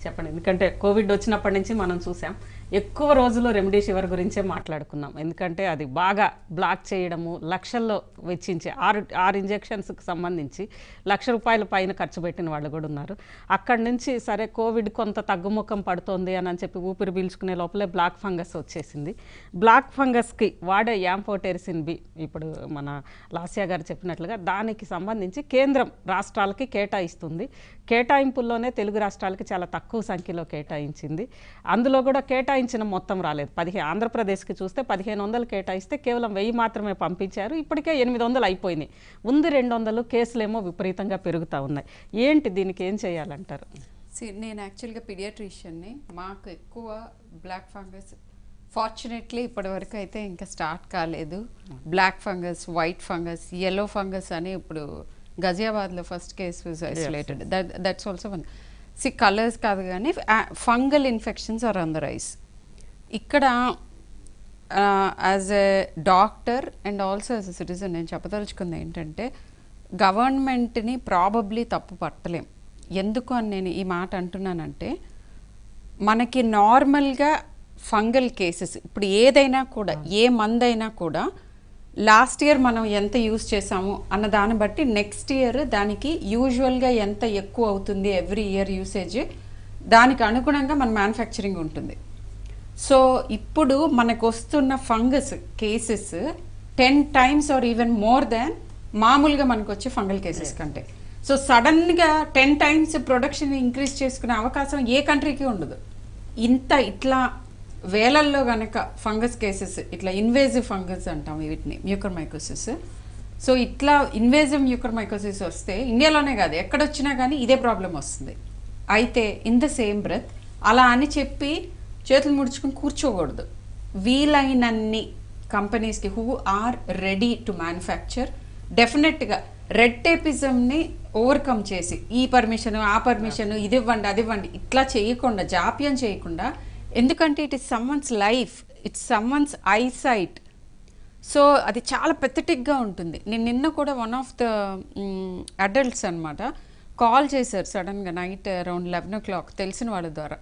చెప్పండి ఎందుకంటే కోవిడ్ వచ్చినప్పటి నుంచి మనం చూసాం ఎక్కువ రోజులు రెమ్డెసివిర్ గురించే మాట్లాడుకున్నాం ఎందుకంటే అది బాగా బ్లాక్ చేయడము లక్షల్లో వెచ్చించి ఆరు ఆరు ఇంజెక్షన్స్కి సంబంధించి లక్ష రూపాయల పైన ఖర్చు పెట్టిన వాళ్ళు కూడా ఉన్నారు అక్కడి నుంచి సరే కోవిడ్ కొంత తగ్గుముఖం పడుతోంది అని అని చెప్పి ఊపిరి పీల్చుకునే లోపలే బ్లాక్ ఫంగస్ వచ్చేసింది బ్లాక్ ఫంగస్కి వాడే యాంఫోటెరిసిన్ బి ఇప్పుడు మన లాస్యా గారు చెప్పినట్లుగా దానికి సంబంధించి కేంద్రం రాష్ట్రాలకి కేటాయిస్తుంది కేటాయింపుల్లోనే తెలుగు రాష్ట్రాలకి చాలా తక్కువ సంఖ్యలో కేటాయించింది అందులో కూడా కేటాయించిన మొత్తం రాలేదు పదిహేను ఆంధ్రప్రదేశ్కి చూస్తే పదిహేను వందలు కేటాయిస్తే కేవలం వెయ్యి మాత్రమే పంపించారు ఇప్పటికే ఎనిమిది వందలు అయిపోయినాయి ఉంది రెండు వందలు కేసులేమో విపరీతంగా పెరుగుతూ ఉన్నాయి ఏంటి దీనికి ఏం చేయాలంటారు See, నేను యాక్చువల్గా పీడియాట్రిషియన్ని మాకు ఎక్కువ బ్లాక్ ఫంగస్ ఫార్చునేట్లీ ఇప్పటివరకు అయితే ఇంకా స్టార్ట్ కాలేదు black fungus white fungus yellow fungus అని ఇప్పుడు గజియాబాద్లో first case was isolated that that's also one see colours కాదు కానీ fungal infections are on the rise ఇక్కడ as a doctor and also as a citizen నేను చెప్పదలుచుకుంది ఏంటంటే గవర్నమెంట్ని ప్రాబబ్లీ తప్పు పట్టలేం ఎందుకు అని నేను ఈ మాట అంటున్నానంటే మనకి నార్మల్గా ఫంగల్ కేసెస్ ఇప్పుడు ఏదైనా కూడా ఏ మందైనా కూడా లాస్ట్ ఇయర్ మనం ఎంత యూజ్ చేసాము అన్న దాన్ని బట్టి నెక్స్ట్ ఇయర్ దానికి యూజువల్గా ఎంత ఎక్కువ అవుతుంది ఎవ్రీ ఇయర్ యూసేజ్ దానికి అనుగుణంగా మన మ్యానుఫ్యాక్చరింగ్ ఉంటుంది సో ఇప్పుడు మనకు వస్తున్న fungus cases ten times are even more than మామూలుగా మనకు వచ్చే ఫంగల్ కేసెస్ కంటే సో సడన్గా టెన్ టైమ్స్ ప్రొడక్షన్ ఇంక్రీజ్ చేసుకునే అవకాశం ఏ కంట్రీకి ఉండదు ఇంత ఇట్లా వేలల్లో గనక ఫంగస్ కేసెస్ ఇట్లా ఇన్వేజివ్ ఫంగస్ అంటాం వీటిని మ్యూకర్ మైకోసిస్ సో ఇట్లా ఇన్వేజివ్ మ్యూకర్ మైకోసిస్ వస్తే ఇండియాలోనే కాదు ఎక్కడొచ్చినా కానీ ఇదే ప్రాబ్లం వస్తుంది అయితే ఇన్ ద సేమ్ బ్రెత్ అలా అని చెప్పి చేతులు ముడుచుకుని కూర్చోకూడదు వీలైనన్ని కంపెనీస్కి who are ready to manufacture డెఫినెట్గా రెడ్ టేపిజంని ఓవర్కమ్ చేసి ఈ పర్మిషన్ ఆ పర్మిషన్ ఇది ఇవ్వండి అది ఇవ్వండి ఇట్లా చేయకుండా జాప్యం చేయకుండా ఎందుకంటే it is someone's life it's someone's eyesight so అది చాలా పెథటిక్గా ఉంటుంది నేను నిన్న కూడా వన్ ఆఫ్ ద అడల్ట్స్ అనమాట కాల్ చేశారు సడన్గా night around eleven o'clock తెలిసిన వాళ్ళ ద్వారా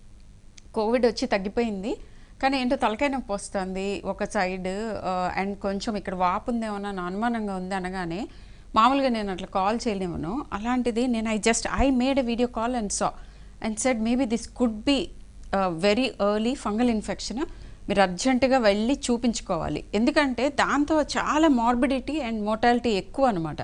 కోవిడ్ వచ్చి తగ్గిపోయింది కానీ ఏంటో తలకాయ నొప్పి వస్తుంది ఒక సైడ్ అండ్ కొంచెం ఇక్కడ వాపు ఉందేమో అని అనుమానంగా ఉంది అనగానే మామూలుగా నేను అట్లా కాల్ చేయలేమను అలాంటిది నేను I just I made a video call and saw and said maybe this could be very early fungal infection మీరు అర్జెంటుగా వెళ్ళి చూపించుకోవాలి ఎందుకంటే దాంతో చాలా మార్బిడిటీ అండ్ మోటాలిటీ ఎక్కువ అనమాట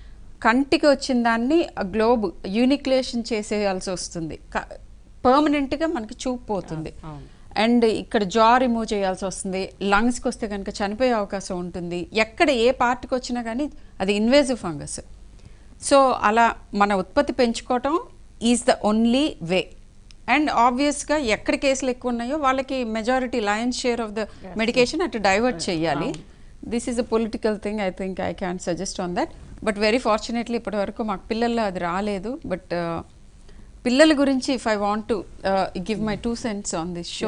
కంటికి వచ్చిన దాన్ని గ్లోబ్ యూనిక్లేషన్ చేసేయాల్సి వస్తుంది పర్మనెంట్గా మనకి చూపు పోతుంది అవును. అండ్ ఇక్కడ జా రిమూవ్ చేయాల్సి వస్తుంది లంగ్స్కి వస్తే కనుక చనిపోయే అవకాశం ఉంటుంది ఎక్కడ ఏ పార్ట్కి వచ్చినా కానీ అది ఇన్వేజివ్ ఫంగస్ సో అలా మన ఉత్పత్తి పెంచుకోవటం is the only way and ఆబ్వియస్గా ఎక్కడ కేసులు ఎక్కువ ఉన్నాయో వాళ్ళకి majority lion's share of the medication అటు డైవర్ట్ చేయాలి this is a political thing I think I can suggest on that but very fortunately ఇప్పటివరకు మాకు పిల్లల్లో అది రాలేదు బట్ పిల్లల గురించి if I want to give my two cents on this show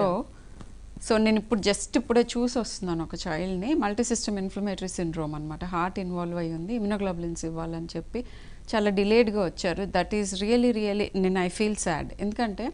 so నేను ఇప్పుడు జస్ట్ ఇప్పుడే చూసి వస్తున్నాను ఒక చైల్డ్ని మల్టీ సిస్టమ్ ఇన్ఫ్లమేటరీ సిండ్రోమ్ అనమాట హార్ట్ ఇన్వాల్వ్ అయ్యి ఉంది ఇమ్యునోగ్లోబులిన్స్ ఇవ్వాలని చెప్పి చాలా డిలేడ్గా వచ్చారు దట్ ఈస్ రియలీ రియలీ నేను ఐ ఫీల్ సాడ్ ఎందుకంటే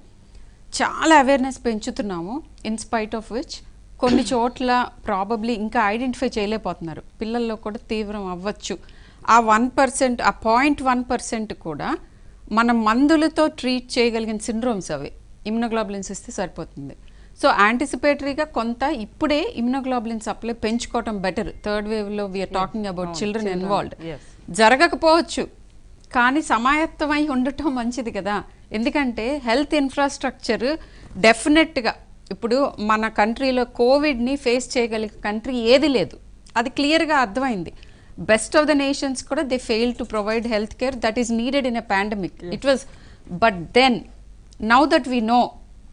చాలా అవేర్నెస్ పెంచుతున్నాము ఇన్ స్పైట్ ఆఫ్ విచ్ కొన్ని చోట్ల ప్రాబబ్లీ ఇంకా ఐడెంటిఫై చేయలేకపోతున్నారు పిల్లల్లో కూడా తీవ్రం అవ్వచ్చు ఆ వన్ పర్సెంట్ ఆ పాయింట్ వన్ పర్సెంట్ కూడా మన మందులతో ట్రీట్ చేయగలిగిన సిండ్రోమ్స్ అవి ఇమ్యునోగ్లోబులిన్స్ ఇస్తే సరిపోతుంది సో యాంటిసిపేటరీగా కొంత ఇప్పుడే ఇమ్యునోగ్లోబులిన్ సప్లై పెంచుకోవటం బెటర్ థర్డ్ వేవ్లో we're talking about children involved yes. జరగకపోవచ్చు కానీ సమాయత్తమై ఉండటం మంచిది కదా ఎందుకంటే హెల్త్ ఇన్ఫ్రాస్ట్రక్చర్ డెఫినెట్గా ఇప్పుడు మన కంట్రీలో కోవిడ్ని ఫేస్ చేయగలిగే కంట్రీ ఏది లేదు అది క్లియర్గా అర్థమైంది బెస్ట్ ఆఫ్ ద నేషన్స్ కూడా they fail to provide health care that is needed in a pandemic it was but then now that we know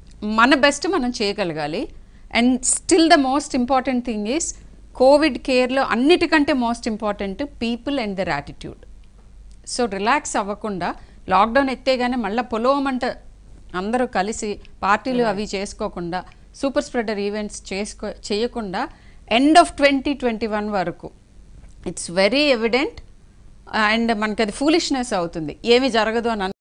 మన బెస్ట్ మనం చేయగలగాలి and still the most important thing is covid కేర్లో అన్నిటికంటే most important people and their attitude so relax అవ్వకుండా lockdown ఎత్తేగానే మళ్ళీ పొలోమంట అందరూ కలిసి పార్టీలు అవి చేసుకోకుండా సూపర్ స్ప్రెడర్ ఈవెంట్స్ చేసుకో చేయకుండా end of twenty twenty one వరకు ఇట్స్ వెరీ ఎవిడెంట్ అండ్ మనకి అది ఫూలిష్నెస్ అవుతుంది ఏమి జరగదు అని